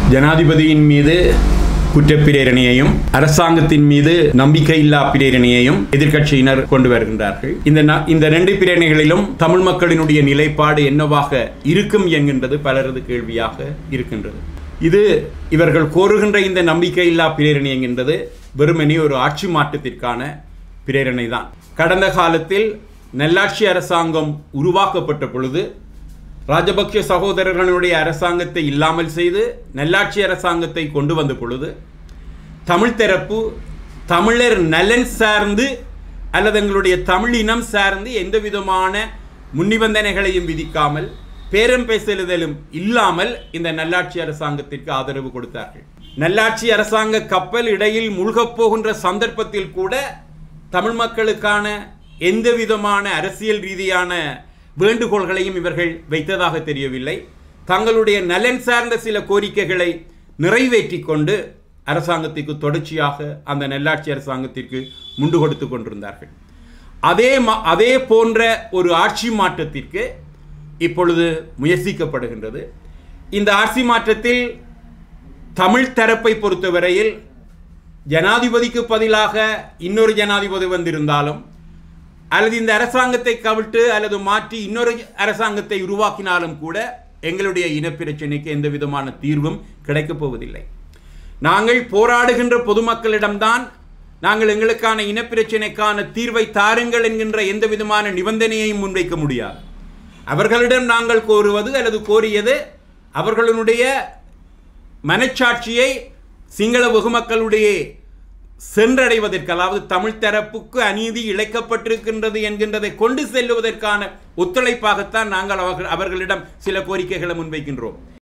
ஜனாதிபதியின் மீது குற்றப்பிரேரணையையும் அரசாங்கத்தின் மீது நம்பிக்கையில்லா பிரேரணையையும் எதிர்க்கட்சியினர் கொண்டு வருகின்றார்கள் இந்த ந- இந்த ரெண்டு பிரேரணைகளிலும் தமிழ் மக்களினுடைய நிலைப்பாடு என்னவாக இருக்கும் என்கின்றது பலரது கேள்வியாக இருக்கின்றது இது இவர்கள் கோருகின்ற இந்த நம்பிக்கையில்லா பிரேரணை என்கின்றது வெறுமனே ஒரு ஆட்சி மாற்றத்திற்கான பிரேரணை தான் கடந்த காலத்தில் நல்லாட்சி அரசாங்கம் உருவாக்கப்பட்ட பொழுது ராஜபக்ஷ சகோதரர்களுடைய அரசாங்கத்தை இல்லாமல் செய்து நல்லாட்சி அரசாங்கத்தை கொண்டு வந்த பொழுது தமிழ் தரப்பு தமிழர் நலன் சார்ந்து அல்லது எங்களுடைய தமிழ் இனம் சார்ந்து எந்த விதமான முன்னிபந்தனைகளையும் விதிக்காமல் பேரம் பேசலுதலும் இல்லாமல் இந்த நல்லாட்சி அரசாங்கத்திற்கு ஆதரவு கொடுத்தார்கள் நல்லாட்சி அரசாங்க கப்பல் இடையில் மூழ்கப் போகின்ற சந்தர்ப்பத்தில் கூட தமிழ் மக்களுக்கான எந்த விதமான அரசியல் ரீதியான வேண்டுகோள்களையும் இவர்கள் வைத்ததாக தெரியவில்லை தங்களுடைய நலன் சார்ந்த சில கோரிக்கைகளை நிறைவேற்றிக் கொண்டு அரசாங்கத்திற்கு தொடர்ச்சியாக அந்த நல்லாட்சி அரசாங்கத்திற்கு முண்டு கொடுத்து கொண்டிருந்தார்கள் அதே மா- அதே போன்ற ஒரு ஆட்சி மாற்றத்திற்கு இப்பொழுது முயற்சிக்கப்படுகின்றது இந்த ஆட்சி மாற்றத்தில் தமிழ் தரப்பை பொறுத்தவரையில் ஜனாதிபதிக்கு பதிலாக இன்னொரு ஜனாதிபதி வந்திருந்தாலும் அல்லது இந்த அரசாங்கத்தை கவிழ்த்து அல்லது மாற்றி இன்னொரு அரசாங்கத்தை உருவாக்கினாலும் கூட எங்களுடைய இனப்பிரச்சனைக்கு எந்த விதமான தீர்வும் கிடைக்கப் போவதில்லை நாங்கள் போராடுகின்ற பொதுமக்களிடம்தான் நாங்கள் எங்களுக்கான இனப்பிரச்சனைக்கான தீர்வை தாருங்கள் என்கின்ற எந்த விதமான நிபந்தனையையும் முன்வைக்க முடியாது அவர்களிடம் நாங்கள் கோருவது அல்லது கோரியது அவர்களுடைய மனச்சாட்சியை சிங்கள வெகுமக்களுடைய சென்றடைவதற்கு அதாவது தமிழ் தரப்புக்கு அநீதி இழைக்கப்பட்டிருக்கின்றது என்கின்றதை கொண்டு செல்லுவதற்கான ஒத்துழைப்பாகத்தான் நாங்கள் அவர்கள் அவர்களிடம் சில கோரிக்கைகளை முன்வைக்கின்றோம்